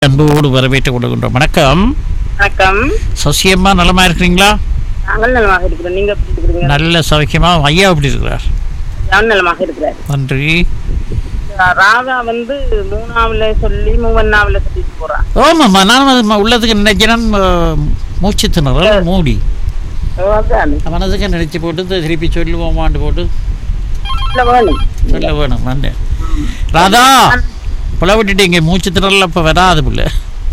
அன்போடு வரவேற்றுக் கொள்கின்றோம் வணக்கம் வணக்கம் சசியம்மா நலமா இருக்கிறீங்களா நாங்கள் நலமாக இருக்கிறோம் நீங்க எப்படி இருக்கிறீங்க நல்ல சௌக்கியமா ஐயா எப்படி இருக்கிறார் நான் நலமாக இருக்கிறார் நன்றி ராதா வந்து மூணாவுல சொல்லி மூவண்ணாவுல சொல்லிட்டு போறான் ஓமாம்மா நான் அது ம- உள்ளதுக்கு நினைக்கிறேன் அஹ், மூச்சு திணறல் மூடி ஓ, அதான் மனதுக்கு நினைச்சு போட்டு தி- திருப்பி சொல்லுவோமாண்டு போட்டு இல்ல வேணும் சொல்ல வேணும் வந்தேன் ராதா புல விட்டுட்டீங்க மூச்சு திணறல் அப்போ வராது புள்ள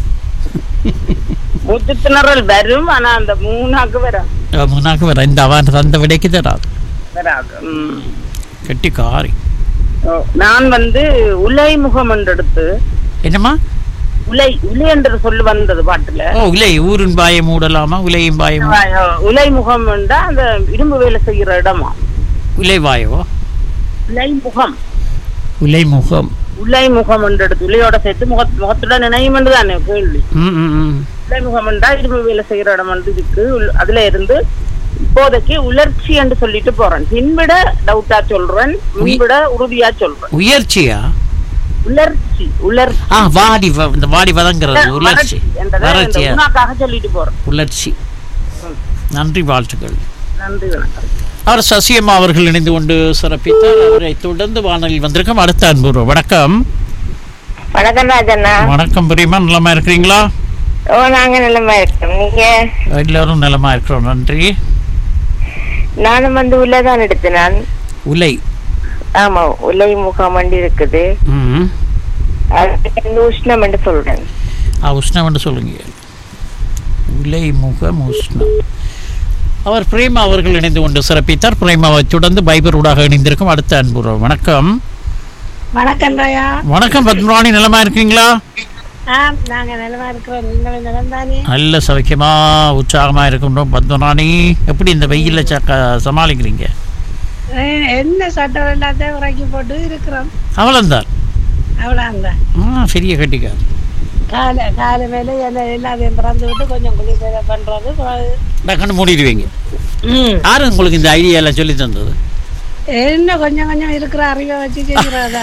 மூச்சு திணறல் வரும் ஆனா அந்த மூணாக்கு வராது முன்னாக்கு வர இந்த அவன் தந்த விடைக்கு தராது வராது ம். கெட்டி காரி ஓ, நான் வந்து உலை முகம் என்று எடுத்து என்னம்மா உலை உலை என்று சொல்லி வந்தது பாட்டுல ஓ இல்லை ஊரின் பாயை மூடலாமா உலையும் பாயை மூ- ஆ, உலை முகம் என்றா அந்த இரும்பு வேலை செய்யற இடமா உலை வாயவோ உலை முகம் உலை முகம் உலை முகம் என்று எடுத்து உலையோட சேர்த்து முக முகத்துடன் நினையும் என்று தானே கேள்வி ம் ம் ம் இளைமுகம் என்றா இரும்பு வேலை செய்யற இடம் வந்து இருக்கு உள்- அதுல இருந்து இப்போதைக்கு உலர்ச்சி என்று சொல்லிட்டு போறேன் பின்விட டவுட்டா சொல்றேன் முன்விட உறுதியா சொல்றேன் உயர்ச்சியா உலர்ச்சி உலர்ச்சி ஆ வாடி வ- இந்த வாடி வதங்கிறது உலர்ச்சி என்றதை இந்த வறட்சியா உணாக்காக சொல்லிட்டு போறேன் உலர்ச்சி நன்றி வாழ்த்துக்கள் நன்றி வணக்கம் அவர் சசியம்மா அவர்கள் இணைந்து கொண்டு சிறப்பித்தார் அவரை தொடர்ந்து வானொலியில் வந்திருக்கோம் அடுத்த அன்பு வணக்கம் வணக்கம் ராஜண்ணா வணக்கம் பிரியமா நலமா இருக்கிறீங்களா ஓ நாங்க நிலமா இருக்கோம் நீங்க எல்லாரும் நலமா இருக்கிறோம் நன்றி நானும் வந்து உள்ளதான் எடுத்தேன் நான் உலை ஆமா உலை முகாம் வண்டி இருக்குது ம் அது வந்து உஷ்ணம் என்று சொல்றேன் ஆ உஷ்ணம்னு சொல்லுங்க உலை முகம் உஷ்ணம் அவர் பிரேமா அவர்கள் இணைந்து கொண்டு சிறப்பித்தார் பிரேமாவை தொடர்ந்து பைபர் ஊடாக இணைந்திருக்கும் அடுத்த அன்பு வணக்கம் வணக்கம் ராயா வணக்கம் பத்மராணி நலமா இருக்கீங்களா ஆ நாங்க நிலமா இருக்கிறோம் நீங்களும் நிலம் தானே நல்ல சௌக்கியமா உற்சாகமா இருக்கின்றோம் பத்மராணி எப்படி இந்த வெயில்ல சக்க சமாளிக்கிறீங்க என்ன சட்டம் எல்லாத்தையும் உறக்கி போட்டு இருக்கிறோம் அவ்வளோந்தான் அவ்வளோதான் ஆ பெரிய கட்டிக்கார் காலை காலை மேல எல்லாம் எல்லாத்தையும் திறந்து விட்டு கொஞ்சம் குளிர் பண்றது ப- டக்குன்னு மூடிடுவீங்க ம். யாரு உங்களுக்கு இந்த ஐடியா எல்லாம் சொல்லி தந்தது என்ன கொஞ்சம் கொஞ்சம் இருக்கிற அறிவை வச்சு செய்யறதா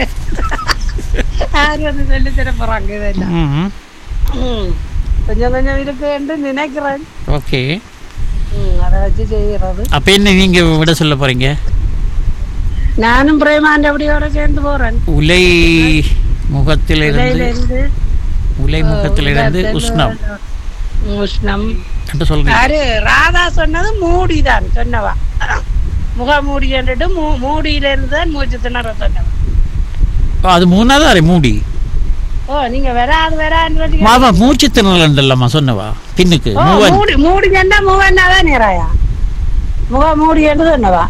யாரு வந்து சொல்லி தர போறாங்க இதெல்லாம் ம் ம். கொஞ்சம் கொஞ்சம் இருக்குன்னு நினைக்கிறேன் ஓகே ம், அதை வச்சு செய்யறது அப்போ என்ன நீங்க விட சொல்ல போறீங்க நானும் பிரேமாண்ட அப்படியோட சேர்ந்து போறேன் உலை முகத்திலிருந்து இலையில இருந்து உலை முகத்திலிருந்து உஷ்ணம் உஷ்ணம் என்று சொல்றீங்க யாரு ராதா சொன்னது மூடிதான் சொன்னவா முக மூடி என்றுட்டு மூ மூடியில இருந்து தான் மூச்சு திணற சொன்னவா ஓ, அது மூணாவது அரை மூடி ஓ நீங்க வராது வரான்னு மாவா மூச்சு திணறல் இல்லம்மா சொன்னவா பின்னுக்கு ஓ மூவன் மூடி மூடி சொன்னா மூவன்னாதான் நேராயா முக மூடி என்று சொன்னவா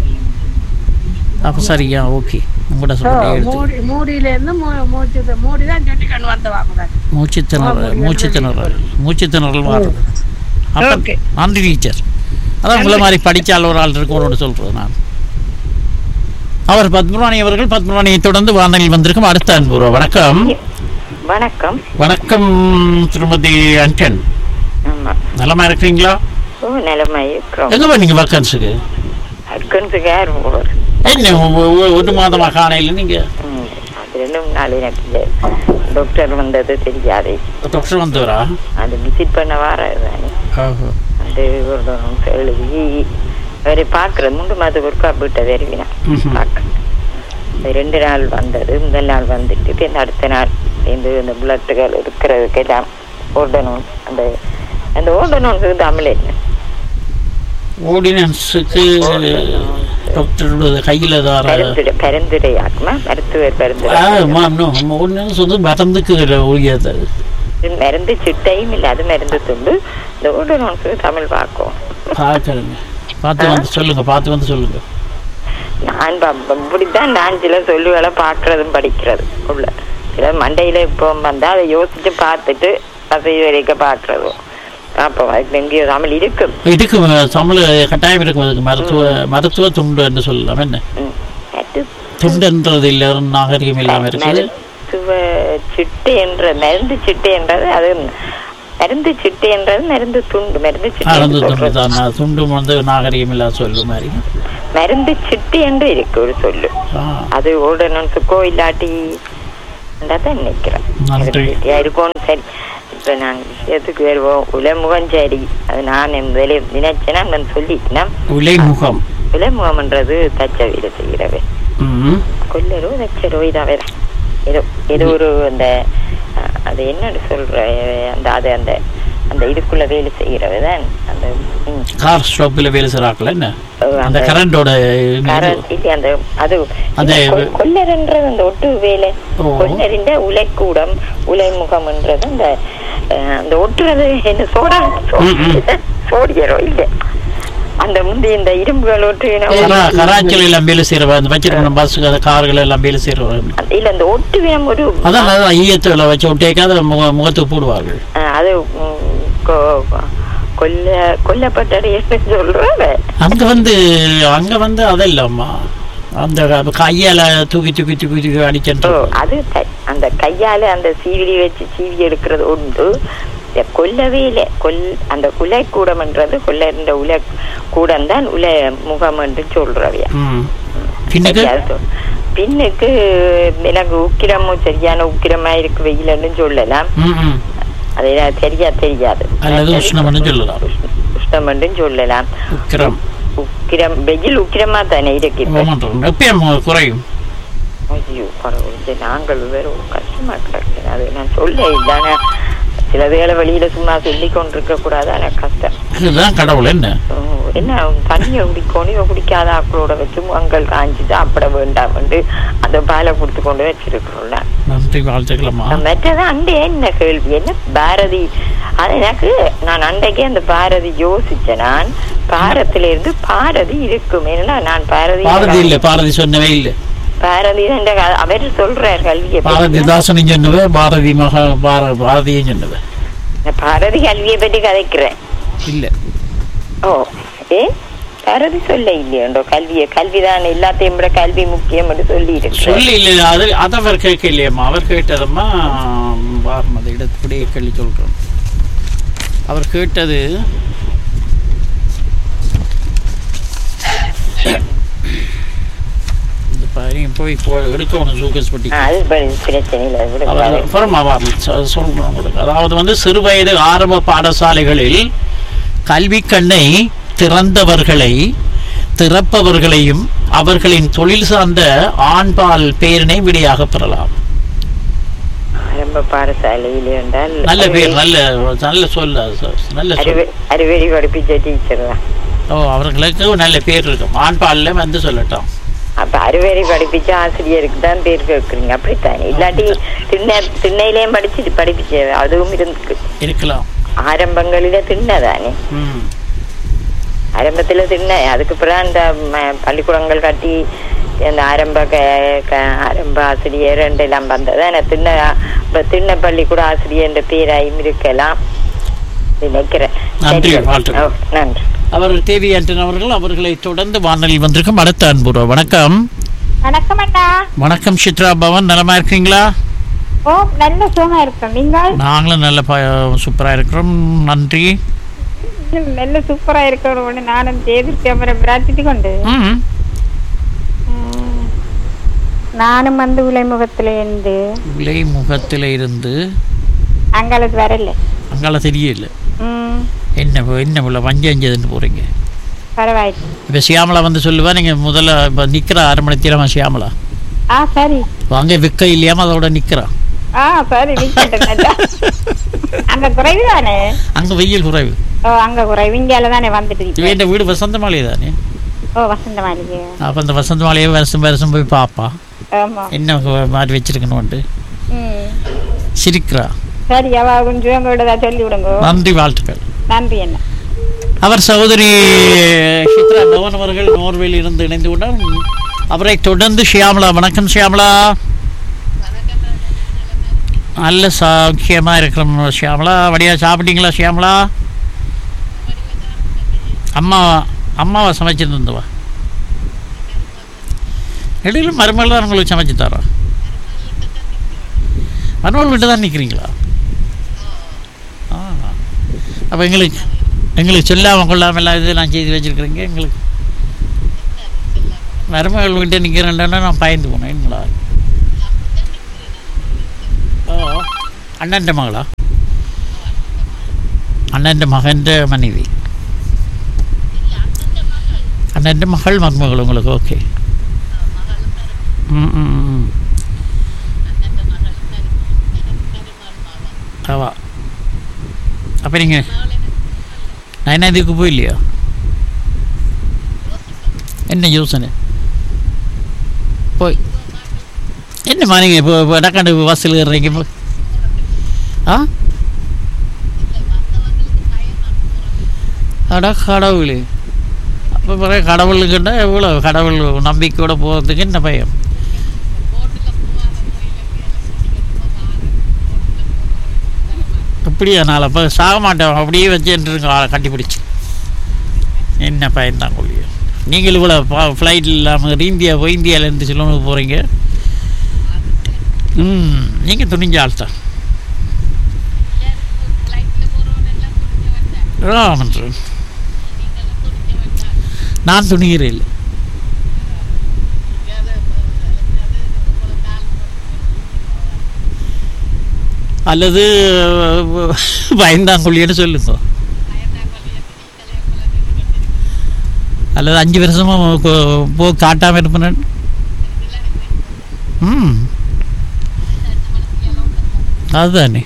அப்போ சரியா ஓகே உங்களோட ஓ சொல்ல எடுத்து மூடி மூடியில இருந்து மூ- மூச்சு தி- மூடி தான் சொல்லி கண்டு வந்தவா முதல் மூச்சு திணறல் மூச்சு திணறல் மூச்சு திணறல் மாறுது அப்ப Okay. நன்றி டீச்சர் அதான் உங்களை மாதிரி படிச்சால் ஒரு ஆள் இருக்கணும்னு சொல்றது நான் அவர் பத்மராணி அவர்கள் பத்மராணியை தொடர்ந்து வானலில் வந்திருக்கும் அடுத்த அன்பு வணக்கம் வணக்கம் வணக்கம் திருமதி அன்டன் ஆமா நலமா இருக்கிறீங்களா ஓ நிலமா இருக்கிறோம் எங்க போனீங்க வக்கன்ஸுக்கு அக்கன்ஸுக்கு யார் போவார் என்ன ஒ- ஒ- ஒரு மாதமா காணையில் நீங்க ம், அது ரெண்டும் நாள் எனக்கு இல்லை. டாக்டர் வந்தது தெரியாது டாக்டர் வந்தவரா அது விசிட் பண்ண வர ஓஹோ. அது ஒரு எழுதி அவரை பார்க்கறது மூன்று மாதத்துக்கு ஒருக்கா வீட்டை வருவினா ம்ஹும். பார்க்க அது ரெண்டு நாள் வந்தது முதல் நாள் வந்துட்டு பின் அடுத்த நாள் இந்த இந்த பிளட்டுகள் இருக்கிறதுக்கு எல்லாம் ஓர்டனோன் அந்த அந்த ஓர்டனோன்ஸுக்கு தமிழ் என்ன ஓர்டினன்ஸுக்கு டாக்டரோட கையில் தார பரிந்துரை பரிந்துரையாக்குமா மருத்துவர் பரிந்துரை ஓர்டினன்ஸ் வந்து மருந்துக்கு உரியது இது மருந்து சிட்டையும் இல்லை அது மருந்து துண்டு இந்த ஓர்டனோன்ஸுக்கு தமிழ் பார்க்கும் பார்க்குறேங்க பார்த்து வந்து சொல்லுங்க பார்த்து வந்து சொல்லுங்க நான் ப- இப்படித்தான் நான் சில சொல்லுகளை பார்க்கறதும் படிக்கிறது உள்ள சில மண்டையில இப்போ வந்தா அதை யோசிச்சு பார்த்துட்டு அதை வரைக்கும் பார்க்கறதும் அப்போ அதுக்கு எங்கேயோ தமிழ் இருக்கும் இதுக்கு தமிழ் கட்டாயம் இருக்கும் அதுக்கு மருத்துவ மருத்துவ துண்டு என்று சொல்லலாம் என்ன ம். அது துண்டுன்றது இல்லை நாகரிகம் இல்லாமல் இருக்குது மருத்துவ சிட்டு என்ற மருந்து சிட்டு என்றது அது மருந்து சிட்டு என்றது மருந்து துண்டு மருந்து சிட்டு மருந்து என்று துண்டு சொல்றது. தான் நான் துண்டு வந்து நாகரிகம் இல்லாத சொல்லு மாதிரி மருந்து சிட்டு என்று இருக்கு ஒரு சொல்லு ஆ அது ஓடணும்னுக்கோ இல்லாட்டி தான் நினைக்கிறேன் நன்றி. இதுக்கு இருக்கணும் சரி இப்ப நாங்க விஷயத்துக்கு வருவோம் உலமுகம் சரி அது நான் முதலே நினைச்சேன்னா நான் சொல்லிட்டேன் உலைமுகம் உலமுகம்ன்றது தச்ச வீடு செய்கிறவே ம் கொல்லரோ தச்சரோ இதாவே தான் ஏதோ ஏதோ ஒரு அந்த அஹ், அது என்னன்னு சொல்ற அந்த அது அந்த அந்த இதுக்குள்ள வேலை செய்கிறவே தான் அந்த ம், கார் ஷாப்பில் வேலை செய்கிறாங்கள என்ன அஹ், அந்த கரண்டோட கரண்ட் இல்ல அந்த அது அந்த- கொ- கொல்லர்ன்றது அந்த ஒட்டு வேலை ஓ. கொல்லரின் உலைக்கூடம் உலைமுகம்ன்றது அந்த அஹ், அந்த ஒட்டுறது என்ன சோடா ம், ம். சோடியரோ இல்ல அந்த முந்தி இந்த இரும்புகள் ஒட்டு கரா கராச்சல் எல்லாம் வேலை செய்கிறவ அந்த வச்சிருக்கணும் பஸ் கார்கள் எல்லாம் வேலை செய்கிறவ அந்த- இல்ல அந்த ஒட்டு வினம் ஒரு அதான் அதான் ஈயத்தில் வச்சு ஒட்டேக்காத முக முகத்துக்கு போடுவார்கள் அஹ், அது ம், கொ- கொல்ல கொல்லப்பட்டது என்ன சொல்றவ அங்க வந்து அங்க வந்து அதல்லம்மா அந்த கையால தூக்கி தூக்கி தூக்கி தூக்கி ஓ, அடிச்சேன் அது த- அந்த கையால அந்த சீவிலி வச்சு சீவி எடுக்கிறது உண்டு இந்த கொல்லவே இல்லை கொல் அந்த உலை கூடம்ன்றது கொல்ல உலை கூடம் தான் உலை முகம் என்று சொல்றவையா ம் பின்னுக்கு சரியா சொல். பின்னுக்கு எனக்கு உக்கிரமும் சரியான உக்கிரமா இருக்கு வெயிலன்னு சொல்லலாம் ம் ம் அது எனக்கு சரியா தெரியாது அல்லது உஷ்ணம்னு சொல்லலாம் உஷ்ணம்னு சொல்லலாம் உக்கிரம் உக்கிரம் வெயில் உக்கிரமா தானே இருக்கு இப்ப. ஓமன்றம் எப்பயும் குறையும் ஐயோ கடவுள் இது நாங்கள் வேற ஒரு கஷ்டமா கிடக்கு அது நான் சொல்ல இதானே சில வேளை வெளியில சும்மா சொல்லி கொண்டிருக்க கூடாது ஆனா கஷ்டம் இதுதான் கடவுள் என்ன ஓ, என்ன தண்ணியை குடிக்கணும் இவ குடிக்காத ஆக்களோட வச்சு முகங்கள் காஞ்சி சாப்பிட வேண்டாம் என்று அந்த பாலை கொடுத்து கொண்டு வச்சிருக்கிறோம்ல நன்றி வாழ்த்துக்கலாமா மற்றது அண்டே என்ன கேள்வி என்ன பாரதி அது எனக்கு நான் அன்றைக்கே அந்த பாரதி யோசிச்சேன் நான் பாரத்தில இருந்து பாரதி இருக்கும் ஏன்னா நான் பாரதி பாரதி இல்ல பாரதி சொன்னவே இல்ல பாரதி தான் இந்த- அவர் சொல்றார் கல்வியை பற்றி. பாரதிதாசன் சொன்னவே பாரதி மகா பார பாரதியும் சொன்னவே நான் பாரதி கல்வியை பற்றி கதைக்கிறேன் இல்ல ஓ ஏ பாரதி சொல்ல இல்லையோ கல்வியை கல்விதான் எல்லாத்தையும் விட கல்வி முக்கியம் என்று சொல்லி இருக்கு சொல்லி இல்ல அது அதை அவர் கேட்க இல்லையம்மா அவர் கேட்டதம்மா வாரம் இடத்துப்படியே கேள்வி சொல்றோம் அவர் கேட்டது இந்த பாருங்க போய் போ எடுக்கணும் சூக்கஸ் பட்டி அது ப- பிரச்சனை இல்லை அது விட அவர் அப்புறமா வரல. சொ- சொல்றேன் உங்களுக்கு அதாவது வந்து சிறுவயது ஆரம்ப பாடசாலைகளில் கல்வி கண்ணை திறந்தவர்களை திறப்பவர்களையும் அவர்களின் தொழில் சார்ந்த ஆண்பால் பேரினை விடையாக பெறலாம் ஆரம்ப பாடசாலையில் என்றால் நல்ல பேர் நல்ல நல்ல சொல்ல சொ- நல்ல சொல் அறிவே- அறிவெளி படிப்பிச்ச டீச்சர் தான் ஓ அவர்களுக்கு நல்ல பேர் இருக்கும் ஆண்பால்ல வந்து சொல்லட்டும் அப்ப அறிவேறி படிப்பிச்ச ஆசிரியருக்கு தான் பேர் கேட்குறீங்க அப்படித்தானே இல்லாட்டி திண்ணை திண்ணையிலேயும் படிச்சு படிப்பிச்ச அதுவும் இருக்கு இருக்கலாம் ஆரம்பங்களில திண்ணதானே ம் ஆரம்பத்துல திண்ணை அதுக்கு பிறகு அந்த ம- பள்ளிக்கூடங்கள் கட்டி அந்த ஆரம்ப க- க- ஆரம்ப ஆசிரியர் எல்லாம் வந்தது ஆனா திண்ணை இப்ப திண்ணை பள்ளிக்கூட ஆசிரியர் என்ற பேராயும் இருக்கலாம் நினைக்கிறேன் நன்றி, சரி. வாழ்த்துக்கள். ஓ, நன்றி அவர்கள் தேவி ஆண்டன் அவர்கள் அவர்களை தொடர்ந்து வானொலியில் வந்திருக்கும் அடுத்த அன்புறவு வணக்கம் வணக்கம் அண்ணா வணக்கம் சித்ரா பவன் நலமா இருக்கீங்களா ஓ நல்ல சுகமா இருக்கோம் நீங்கள் நாங்களும் நல்ல ப சூப்பராக இருக்கிறோம் நன்றி நல்ல சூப்பரா இருக்கணும்னு நானும் செய்திருக்கேன் பிரார்த்தித்து கொண்டு ம் ம், நானும் வந்து உலைமுகத்துல இருந்து விலை முகத்தில் இருந்து அங்காளத்து வரல அங்கால தெரியல ம் என்ன என்ன உள்ள வஞ்சி அஞ்சதுன்னு போகிறீங்க பரவாயில்ல இப்போ சியாமலா வந்து சொல்லுவா நீங்கள் முதல்ல இப்போ நிற்கிற அரை மணி தீரமா சியாமலா ஆ சரி அங்கே விற்க இல்லையாம அதோட நிற்கிறா ஆ சரி நிக்கட்டும் நல்லா. அங்க குறைவு தானே அங்கே வெயில் குறைவு ஓ அங்க குறைவு இங்கால தானே வந்துட்டு இப்ப. இவன் வீடு வசந்த மாளிகை தானே ஓ வசந்த மாளிகை அப்போ அந்த வசந்த மாளிகையை வருஷம் வருஷம் போய் பார்ப்பா ஆமா என்ன மாதிரி வச்சிருக்கணும்ட்டு ம் சிரிக்கிறா சரி அவ கொஞ்சம் உங்களோட சொல்லி விடுங்க நன்றி வாழ்த்துக்கள் நன்றி என்ன அவர் சகோதரி சித்ரா பவன் அவர்கள் நோர்வேலில் இருந்து இணைந்து கொண்டார் அவரை தொடர்ந்து ஷியாமலா வணக்கம் ஷியாமலா நல்ல சௌக்கியமா இருக்கிறோம் ஷியாமலா வடியா சாப்பிட்டீங்களா ஷியாமலா அம்மா அம்மாவை சமைச்சிருந்தவா இடையில மருமகள் தான் உங்களுக்கு சமைச்சு தரா மருமகள் வீட்டு தான் நிற்கிறீங்களா ஆ அப்போ எங்களுக்கு எங்களுக்கு சொல்லாமல் கொள்ளாமல் எல்லாம் இதெல்லாம் செய்து வச்சுருக்குறீங்க எங்களுக்கு மருமகள் வீட்டை நிற்கிறேன்டா நான் பயந்து போனேன் என்னங்களா അണ്ണൻ്റെ മകളാ അണ്ണൻ്റെ മകൻ്റെ മனைவி അണ്ണൻ്റെ മകൾ മരുമകൾ உங்களுக்கு ഓക്കെ ம் ம் ம் ஆவா அப்போ நீங்கள் நயனாதிக்கு போயில்லையா என்ன யோசனை போய் என்னம்மா நீங்கள் இப்போ இப்போ இடக்காண்டு வாசல் ஏறுறீங்க இப்போ ஆ அடா கடவுளே அப்போ பிறகு கடவுளுக்குன்னா எவ்வளோ கடவுள் நம்பிக்கையோட போகிறதுக்கு என்ன பயம் அப்படியா நாளை அப்போ சாக மாட்டேன் அப்படியே வச்சுருங்க ஆளை கட்டிப்பிடிச்சு என்ன பயன்தான் கொள்ளியும் நீங்கள் இவ்வளோ ஃப்ளைட் இல்லாமல் இந்தியா போய் இந்தியாவிலேருந்து சிலோனுக்கு போகிறீங்க ம் நீங்கள் துணிஞ்ச ஆள் தான் ஆமாம் நான் துணிகிறேன் இல்லை அல்லது பயந்தாங்குழின்னு சொல்லுங்க அல்லது அஞ்சு வருஷமாக போ காட்டாமல் இருப்பேன் ம் அதுதானே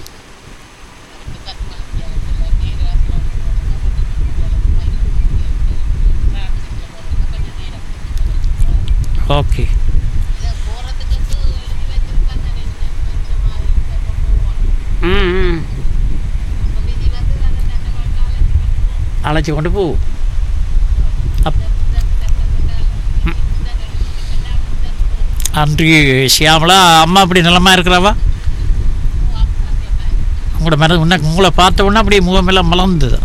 ஓகே ம் ம் அழைச்சி கொண்டு போ அப் ம். அன்று ஷியாமலா அம்மா அப்படி நிலமா இருக்கிறாவா உங்களோட மேலே உன்ன உங்களை பார்த்த உடனே அப்படியே முகமெல்லாம் மலர்ந்தது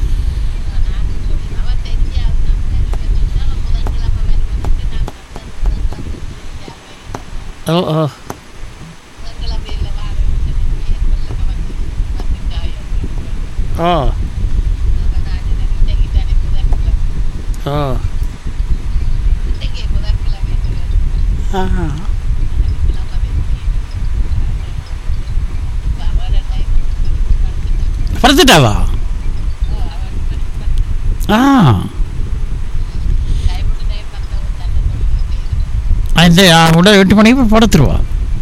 ஓ ஓ ஓ ஓ ஆ படுத்துட்டாவா ஆ இந்த உட எட்டு மணிக்கு போய் படுத்துருவா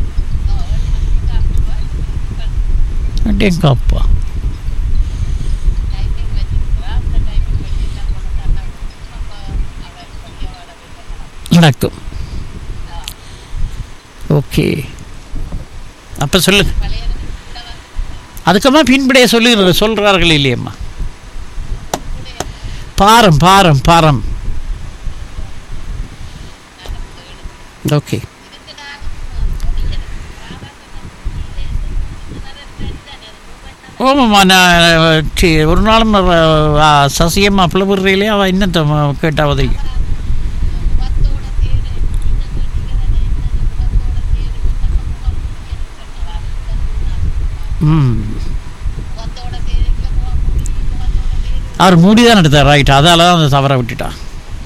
எங்க அப்பா நடக்கும் ஓகே அப்போ சொல்லு அதுக்கம்மா பின்படைய சொல்லு சொல்கிறார்கள் இல்லையம்மா பாரம் பாரம் பாரம் ஓகே ஓமாம்மா நான் சி ஒரு நாளும் அவ- ஆ, சசியம்மா பிளவுறையிலே அவள் இன்னத்தை கேட்டா உதவி ம் அவர் மூடி தான் எடுத்தார் ரைட் அதால தான் அந்த தவறை விட்டுட்டான்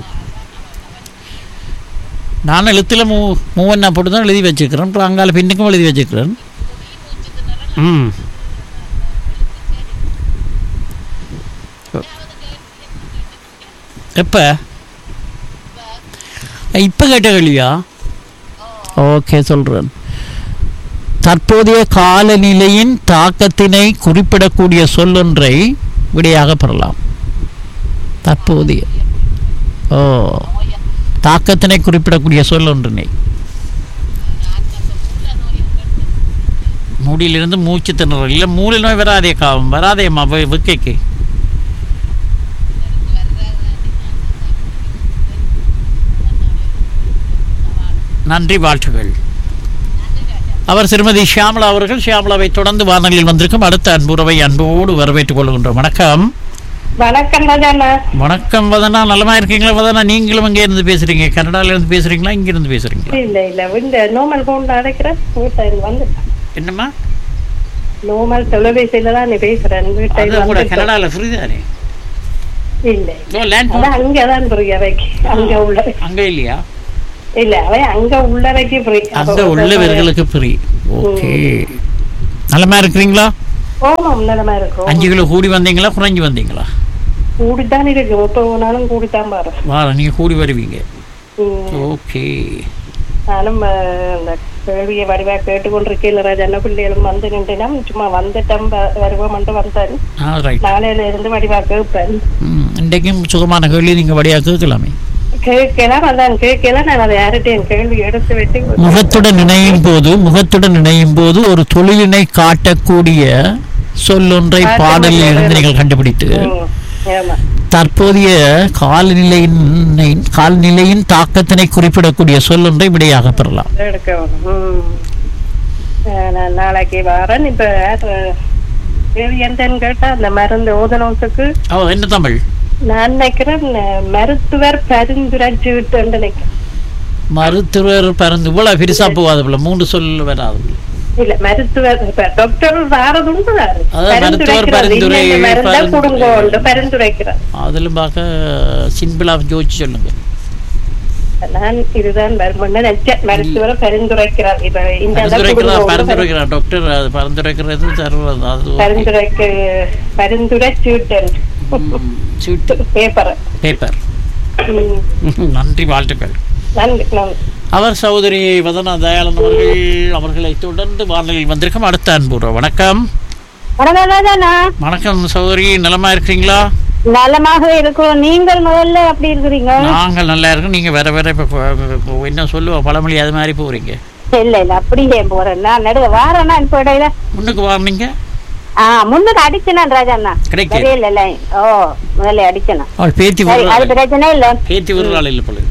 நான் எழுத்தில் மூ மூவண்ணா போட்டு தான் எழுதி வச்சுக்கிறேன் அப்புறம் அங்கால பின்னுக்கும் எழுதி வச்சுக்கிறேன் ம் எப்போ இப்போ கேட்ட கேள்வியா ஓகே சொல்கிறேன் தற்போதைய காலநிலையின் தாக்கத்தினை குறிப்பிடக்கூடிய சொல்லொன்றை விடையாக பெறலாம் தற்போதைய ஓ தாக்கத்தினை குறிப்பிடக்கூடிய சொல்லொன்றினை மூடியிலிருந்து மூச்சு திணறல் இல்லை மூளை நோய் வராதே கா வராதேம்மா வி- விக்கைக்கு நன்றி வாழ்த்துகள் அவர் திருமதி ஷியாமலா அவர்கள் ஷியாமலாவை தொடர்ந்து வானொலியில் வந்திருக்கும் அடுத்த அன்புறவை அன்போடு வரவேற்றுக் கொள்கின்றோம் வணக்கம் வணக்கம் ராஜாண்ணா வணக்கம் வதனா நலமா இருக்கீங்களா வதனா நீங்களும் இங்கே இருந்து பேசுறீங்க கனடால இருந்து பேசுறீங்களா இங்க இருந்து பேசுறீங்களா இல்ல இல்ல இந்த நோமல் போன்ல அடைக்கிறேன் வீட்டை வந்துட்டேன் என்னம்மா நோமல் தொலைபேசியில தான் நீ பேசுறேன் வீட்டை அது கூட கனடால ஃப்ரீ தானே இல்ல ஓ லேண்ட் அதான் அங்கதான் புரிய வைக்க அங்க உள்ள அங்க இல்லையா இல்ல அவன் அங்க உள்ளறைக்கு புரிய அந்த உள்ளவர்களுக்கு ஃப்ரீ ஓகே நல்லமா இருக்கிறீங்களா ஓமாம் நிலமா இருக்கும் அஞ்சு கிலோ கூடி வந்தீங்களா குறைஞ்சி வந்தீங்களா கூடித்தான் இருக்கு எப்ப போனாலும் கூடித்தான் பாரு வார நீங்க கூடி வருவீங்க ம். ஓகே நானும் அஹ், அந்த கேள்வியை வடிவா கேட்டுக்கொண்டிருக்கேன் ராஜா பிள்ளைகளும் வந்து நின்றுனா சும்மா வந்துட்டோம் வ- வருவோம்ட்டு வந்தேன் ஆ ரைட் நாளையில இருந்து வடிவா கேட்பேன் ம் இன்றைக்கும் சுகமான கேள்வி நீங்க வழியாக கேட்கலாமே கேட்கலாம் அதான் கேட்கலாம் நான் அதை யார்கிட்டயும் கேள்வி எடுத்து வச்சு முகத்துடன் இணையும் போது முகத்துடன் இணையும் போது ஒரு தொழிலினை காட்டக்கூடிய சொல்லொன்றை பாடலில் இருந்து நீங்கள் கண்டுபிடித்து ம், ஆமா தற்போதைய காலநிலையின் காலநிலையின் தாக்கத்தினை குறிப்பிடக்கூடிய சொல்லொன்றை விடையாக பெறலாம் எடுக்க வேணும் ம். அஹ், நான் நாளைக்கு வரேன் இப்ப அஹ், கேள்வி என்னன்னு கேட்டா அந்த மருந்து ஓதனோசுக்கு ஓ என்ன தமிழ் நான் நினைக்கிறேன் அஹ், மருத்துவர் பரிந்துரைச்சு விட்டு நினைக்கிறேன் மருத்துவர் பறந்து இவ்வளவு பெருசா போகாது போல மூன்று சொல் வராது போல. இல்ல மருத்துவர் இப்ப டாக்டர் வாரது உண்டு தாரு. அதான் மருத்துவர் பரிந்துரைக்கிறது. பரிந்துரை- இன்ன மருந்தா பரிந்துரை. கொடுங்க உண்டு பரிந்துரைக்கிறார் அதிலும் பார்க்க சிம்பிளா ஜோதிச்சு சொல்லுங்க நான் இதுதான் வருமுன்னு நினைச்சேன் மருத்துவரை பரிந்துரைக்கிறார் இப்ப இந்த இதை பரிந்துரைக்கிறா கொடுங்க உண்டு பரிந்துரைக்கிறா டாக்டர் அது பரிந்துரைக்கிறது தருவது அது okay. பரிந்துரைக்கு பரிந்துரை சீட்டன் ம், சீட்டு பேப்பர் பேப்பர் நன்றி வாழ்த்துக்கள் நன்றி நன்றி அவர் சகோதரி வதனா தயானந்த் அவர்கள் அவர்களை தொடர்ந்து வானொலியில் வந்திருக்கும் அடுத்த அன்புற வணக்கம் வணக்கம்தானா வணக்கம் சகோதரி நலமா இருக்கிறீங்களா நலமாக இருக்கிறோம் நீங்கள் முதல்ல அப்படி இருக்கிறீங்க நாங்கள் நல்லா இருக்கோம் நீங்க வேற வேற இப்ப ப- ப- என்ன சொல்லுவோம் பழமொழி அது மாதிரி போறீங்க இல்ல இல்ல அப்படியே போறேன் நான் நடுக வாரேன்னா இப்ப இடையில முன்னுக்கு வாங்கினீங்க ஆ முன்னுக்கு அடிச்சேன் ராஜாண்ணா கிடைக்கல. தெரியல இல்ல ஓ முதல்ல அடிச்சேன் அவள் பேத்தி சரி அது விடுறாள் பிரச்சனை இல்ல பேத்தி விடுறாள் இல்லை பொழுது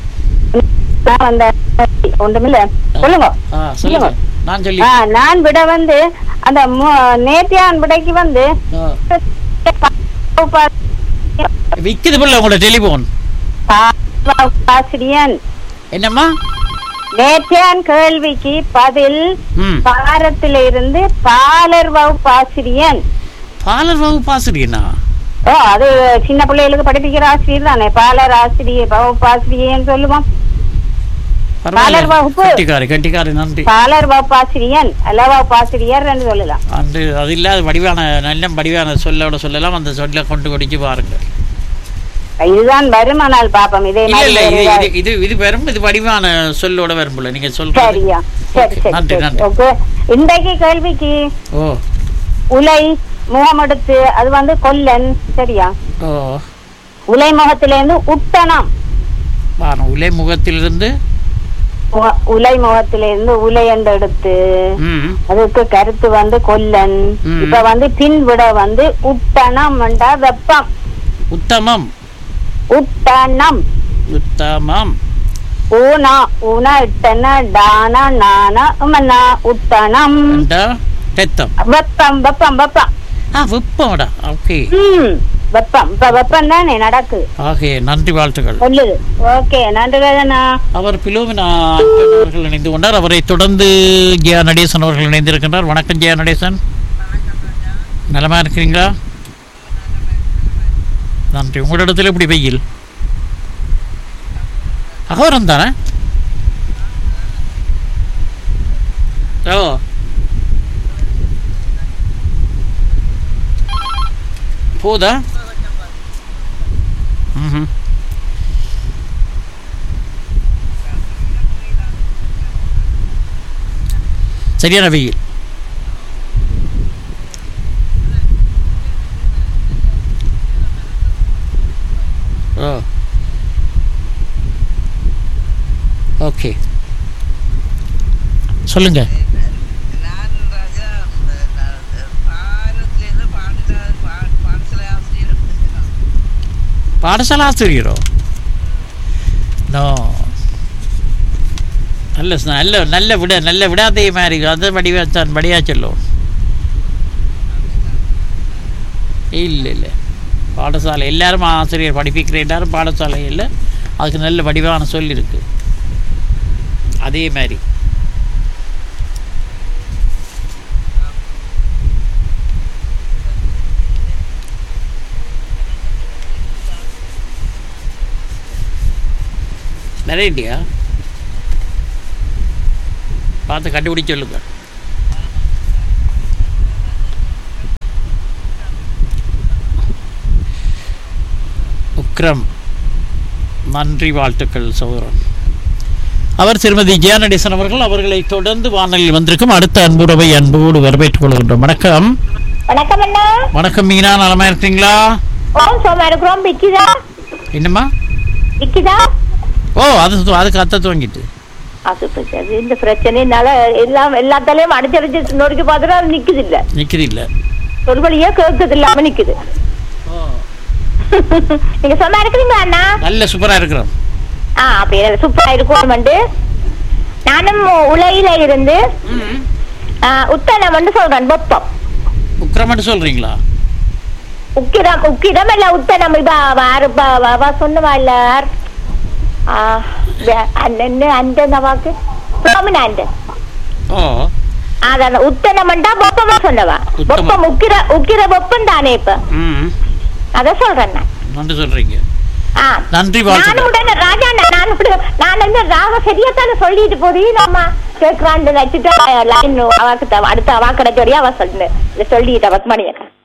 நான் அந்த ஒன்றுமில்ல சொல்லுங்க ஆ சொல்லுங்க நான் சொல்லி ஆ நான் விட வந்து அந்த மு- நேத்தியான் விடைக்கு வந்து ஆ. விக்குது பிள்ளை உங்களோட டெலிபோன் ஆசிரியன் என்னம்மா நேத்தியான் கேள்விக்கு பதில் ம் பாரத்தில இருந்து பாலர் வகுப்பாசிரியன் பாலர் வகுப்பு ஆசிரியனா ஓ அது சின்ன பிள்ளைகளுக்கு படிப்பிக்கிற ஆசிரியர் தானே பாலர் ஆசிரியர் வகுப்பாசிரியன்னு சொல்லுவோம் பாலர் வகுப்பு. கட்டிக்காரு கட்டிக்காரு நன்றி பாலர் வகுப்பாசிரியன் அல்ல வகுப்பாசிரியர் சொல்லலாம் அந்த அது இல்லாத வடிவான நல்ல வடிவான சொல்லோட சொல்லலாம் அந்த சொல்ல கொண்டு குடிச்சு பாருங்க இதுதான் வருமானால் பாப்போம் இதே இல்ல மாதிரி இல்ல வேற இது ஏதாவது- இது இது இது வெறும் இது வடிவான சொல்லோட வரும் போல நீங்க சொல்றது சரியா சரி Okay, சரி நன்றி சரி நன்றி ஓகே இன்றைக்கு கேள்விக்கு ஓ உலை முகமெடுத்து அது வந்து கொல்லன் சரியா ஓ உலை முகத்திலிருந்து உட்டனம் வாரம் உலை முகத்திலிருந்து முக- உலை முகத்திலிருந்து உலை என்று எடுத்து ம் அதுக்கு கருத்து வந்து கொல்லன் ம். இப்ப வந்து பின் விட வந்து உட்டனம் என்றா வெப்பம் உத்தமம் உட்டனம் உத்தமம் ஊனா ஊனா இட்டன டானா நானா உமனா உட்டனம் ரெண்டா தெத்தம் வெப்பம் வெப்பம் வெப்பம் ஆ வெப்பம்டா ஓகே ம் வெப்பம் இப்ப வெப்பம் தானே நடக்கு ஆகே நன்றி வாழ்த்துக்கள் சொல்லுது ஓகே நன்றி வேதனா அவர் பிலோமினா ஆண்டனி அவர்கள் இணைந்து கொண்டார் அவரை தொடர்ந்து ஜெயா நடேசன் அவர்கள் இணைந்திருக்கின்றார் வணக்கம் ஜெயா நடேசன் நலமா இருக்கிறீங்களா நன்றி உங்களிடத்தில் எப்படி வெயில் அகோரம் தானே ஓ போதா ம் சரியான வெயில் ஓ ஓகே சொல்லுங்க நான் ராஜா பாரத்லேருந்து பாடல பாடசாலை ஆசிரியர் பாடசாலை ஆசிரியரோ நோ நல்ல ச- நல்ல நல்ல விட நல்ல விடாதே மாதிரி அந்த வடிவா தான் வடியா சொல்லும் இல்லை இல்லை பாடசாலை எல்லாரும் ஆசிரியர் படிப்பிக்கிற எல்லாரும் பாடசாலை இல்லை அதுக்கு நல்ல வடிவான சொல் இருக்கு அதே மாதிரி நிறைய இல்லையா பார்த்து கண்டுபிடிச்சு சொல்லுங்க விக்ரம் நன்றி வாழ்த்துக்கள் சகோதரன் அவர் திருமதி ஜெயநடேசன் அவர்கள் அவர்களை தொடர்ந்து வானலில் வந்திருக்கும் அடுத்த அன்புறவை அன்போடு வரவேற்றுக் கொள்கின்றோம் வணக்கம் வணக்கம் அண்ணா வணக்கம் மீனா நலமா இருக்கீங்களா ஓம் சோமா இருக்கிறோம் விக்கிதா என்னம்மா விக்கிதா ஓ அது அதுக்கு அத்தை துவங்கிட்டு அது பிரச்சனை இந்த பிரச்சனைனால எல்லாம் எல்லாத்தாலையும் அடிச்சடிச்சு நொறுக்கி பார்த்துட்டு அது நிக்குது இல்ல நிற்குது இல்லை சொல்வழியே கேட்குது இல்லாம நிக்குது நீங்க சொன்னா இருக்கிறீங்களா அண்ணா நல்ல சூப்பராக இருக்கிறோம் ஆ அப்ப சூப்பரா இருக்கும் வந்து நானும் உலையில இருந்து ஆ, உத்தனம் வந்து சொல்றேன் வெப்பம் உக்கிரமாட்டு சொல்கிறீங்களா உக்கிரம் உக்கிரம் இல்ல உத்தனம் இப்ப வாரு சொன்னவா இல்ல ஆ, வே- அந்த என்ன அந்த என்ன வாக்கு ப்ரோமினாண்ட் ஓ அதான் உத்தனம்டா வெப்பமா சொன்னவா உத்தமம். வெப்பம் உக்கிர உக்கிர வெப்பம் தானே இப்ப ம் அத சொல்றேன் நான் நன்றி சொல்கிறீங்க ஆ. நன்றி நானும் வாழ்த்துக்கள் உடனே ராஜா அண்ணா, நான் உட- நான் வந்து ராக சரியாத்தான சொல்லிட்டு போது நம்ம கேட்கறான்னு வச்சுட்டு லைன் அவாக்கு த- அடுத்த அவா கிடைச்சோடய அவ சொல்லு சொல்லிட்டு பத்து மணி